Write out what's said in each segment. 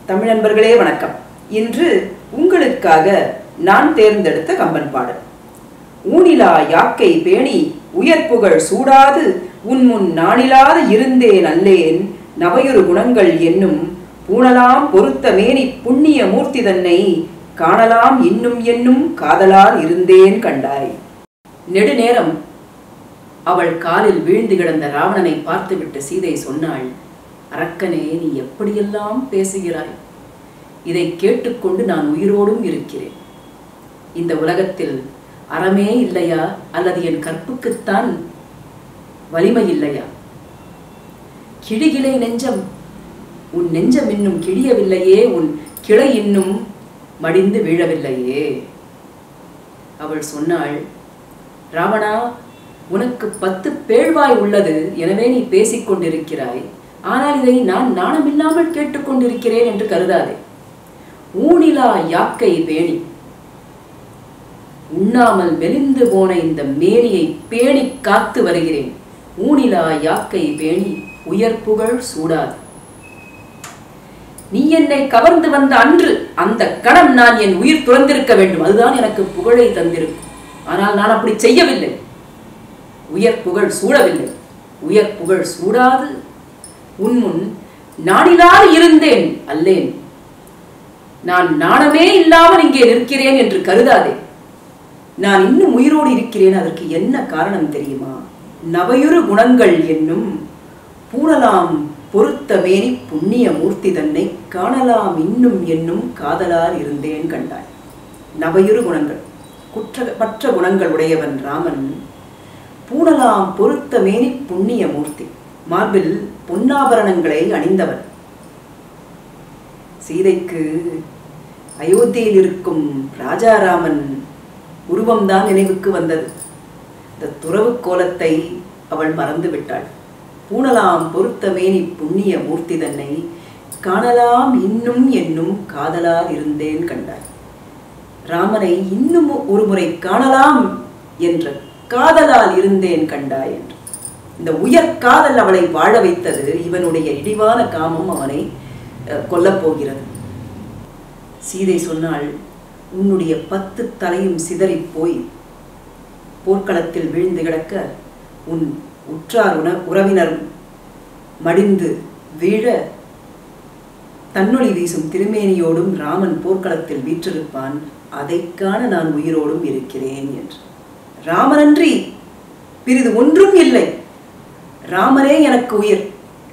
தமிழ் நண்பர்களே வணக்கம் இன்று உங்களுக்காக நான் தேர்ந்தெடுத்த கம்பன் பாடல் ஊனிலா யாக்கை பேணி உயர்ப்புகழ் சூடாது உன் முன் நாணிலாத இருந்தேன் அல்லேன் நவையுறு குணங்கள் என்னும் பூணலாம் பொருத்த மேனி புண்ணிய மூர்த்தி தன்னை காணலாம் இன்னும் என்னும் காதலால் இருந்தேன் கண்டாய் நெடுநேரம் அவள் காலில் வீழ்ந்து கிடந்த ராவணனை பார்த்துவிட்டு சீதை சொன்னாள் அரக்கனே நீ எப்படியெல்லாம் பேசுகிறாய் இதை கேட்டுக்கொண்டு நான் உயிரோடும் இருக்கிறேன் இந்த உலகத்தில் அறமே இல்லையா அல்லது என் கற்புக்குத்தான் வலிமை இல்லையா கிழிகிளை நெஞ்சம் உன் நெஞ்சம் இன்னும் கிழியவில்லையே உன் கிளை இன்னும் மடிந்து வீழவில்லையே அவள் சொன்னாள் ராவணா உனக்கு பத்து பேழ்வாய் உள்ளது எனவே நீ பேசிக் கொண்டிருக்கிறாய் ஆனால் இதை நான் நாணமில்லாமல் கேட்டுக்கொண்டிருக்கிறேன் என்று கருதாதே ஊனிலா யாக்கை பேணி உண்ணாமல் மெலிந்து போன இந்த மேனியை பேணி காத்து வருகிறேன் ஊனிலா யாக்கை பேணி உயர்ப்புகழ் சூடாது நீ என்னை கவர்ந்து வந்த அன்று அந்த கணம் நான் என் உயிர் துறந்திருக்க வேண்டும் அதுதான் எனக்கு புகழை தந்திருக்கும் ஆனால் நான் அப்படி செய்யவில்லை உயர் புகழ் சூடவில்லை உயர் புகழ் சூடாது உன் முன் நாடினால் இருந்தேன் அல்லேன் நான் நாணமே இல்லாமல் இங்கே நிற்கிறேன் என்று கருதாதே நான் இன்னும் உயிரோடு இருக்கிறேன் அதற்கு என்ன காரணம் தெரியுமா நவையுறு குணங்கள் என்னும் பூணலாம் பொருத்த மேனி புண்ணிய மூர்த்தி தன்னை காணலாம் இன்னும் என்னும் காதலால் இருந்தேன் கண்டாய் நவையுறு குணங்கள் குற்றப்பற்ற குணங்கள் உடையவன் ராமன் பூணலாம் பொருத்த மேனி புண்ணிய மூர்த்தி மார்பில் பொன்னாபரணங்களை அணிந்தவன் சீதைக்கு அயோத்தியில் இருக்கும் ராஜாராமன் உருவம்தான் நினைவுக்கு வந்தது இந்த துறவு கோலத்தை அவள் மறந்து விட்டாள் பூணலாம் பொருத்த மேனி புண்ணிய மூர்த்தி தன்னை காணலாம் இன்னும் என்னும் காதலால் இருந்தேன் கண்டாய் ராமனை இன்னும் ஒரு முறை காணலாம் என்ற காதலால் இருந்தேன் கண்டாய் என்று இந்த உயர் காதல் அவளை வாழ வைத்தது இவனுடைய இடிவான காமம் அவனை கொல்லப் போகிறது சீதை சொன்னால் உன்னுடைய பத்து தலையும் சிதறி போய் போர்க்களத்தில் வீழ்ந்து கிடக்க உன் உற்றார் உண உறவினர் மடிந்து வீழ தன்னொளி வீசும் திருமேனியோடும் ராமன் போர்க்களத்தில் வீற்றிருப்பான் அதை காண நான் உயிரோடும் இருக்கிறேன் என்று ராமனன்றி பிரிது ஒன்றும் இல்லை ராமரே எனக்கு உயிர்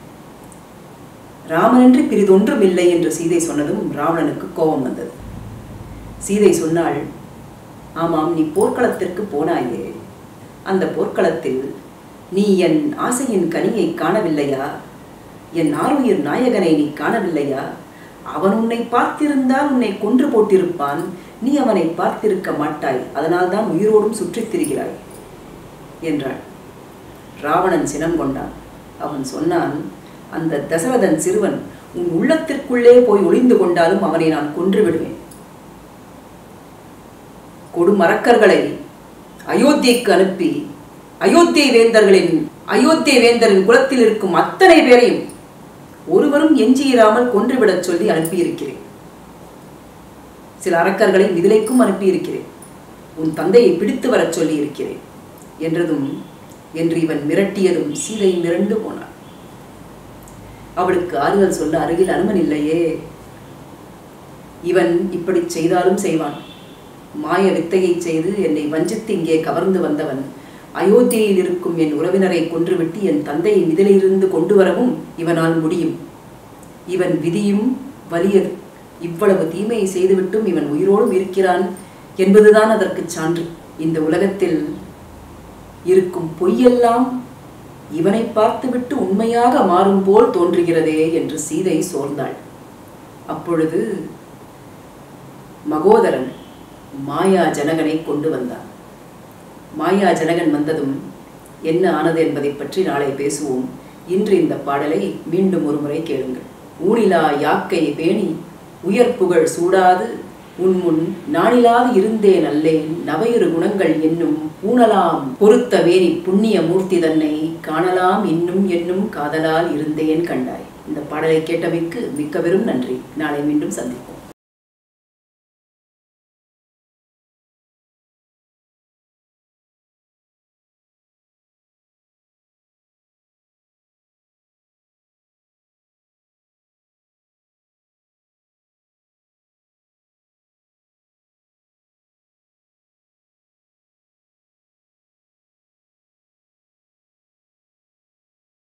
ராமனன்றி பிரிதொன்றும் இல்லை என்று சீதை சொன்னதும் ராவணனுக்கு கோபம் வந்தது சீதை சொன்னாள் ஆமாம் நீ போர்க்களத்திற்கு போனாயே அந்த போர்க்களத்தில் நீ என் ஆசையின் கனியை காணவில்லையா என் ஆறுயிர் நாயகனை நீ காணவில்லையா அவன் உன்னை பார்த்திருந்தால் உன்னை கொன்று போட்டிருப்பான் நீ அவனை பார்த்திருக்க மாட்டாய் அதனால்தான் உயிரோடும் சுற்றித் திரிகிறாய் என்றாள் ராவணன் சினம் கொண்டான் அவன் சொன்னான் அந்த தசரதன் சிறுவன் உன் உள்ளத்திற்குள்ளே போய் ஒளிந்து கொண்டாலும் அவனை நான் கொன்று விடுவேன் கொடுமரக்கர்களை அயோத்தியைக்கு அனுப்பி அயோத்திய வேந்தர்களின் அயோத்திய வேந்தரின் குலத்தில் இருக்கும் அத்தனை பேரையும் ஒருவரும் எஞ்சியிராமல் கொன்றுவிடச் சொல்லி அனுப்பியிருக்கிறேன் சில அரக்கர்களை மிதிலைக்கும் அனுப்பியிருக்கிறேன் உன் தந்தையை பிடித்து வரச் சொல்லி இருக்கிறேன் என்றதும் என்று இவன் மிரட்டியதும் சீதை மிரண்டு போனாள் அவளுக்கு ஆறுதல் சொல்ல அருகில் அனுமன் இல்லையே இவன் இப்படி செய்தாலும் செய்வான் மாய வித்தையை செய்து என்னை வஞ்சித்து இங்கே கவர்ந்து வந்தவன் அயோத்தியில் இருக்கும் என் உறவினரை கொன்றுவிட்டு என் தந்தையை மிதிலிருந்து கொண்டு வரவும் இவனால் முடியும் இவன் விதியும் வலியது இவ்வளவு தீமையை செய்துவிட்டும் இவன் உயிரோடும் இருக்கிறான் என்பதுதான் அதற்கு சான்று இந்த உலகத்தில் இருக்கும் பொய்யெல்லாம் இவனை பார்த்துவிட்டு உண்மையாக மாறும் போல் தோன்றுகிறதே என்று சீதை சோர்ந்தாள் அப்பொழுது மகோதரன் மாயா ஜனகனை கொண்டு வந்தான் மாயா ஜனகன் வந்ததும் என்ன ஆனது என்பதை பற்றி நாளை பேசுவோம் இன்று இந்த பாடலை மீண்டும் ஒரு முறை கேளுங்கள் ஊனிலா யாக்கை பேணி உயர் புகழ் சூடாது உன் முன் நாணிலாது இருந்தேன் அல்லேன் நவையுறு குணங்கள் என்னும் பூணலாம் பொருத்த வேரி புண்ணிய மூர்த்தி தன்னை காணலாம் இன்னும் என்னும் காதலால் இருந்தேன் கண்டாய் இந்த பாடலை கேட்டமைக்கு மிக்க பெரும் நன்றி நாளை மீண்டும் சந்திப்போம்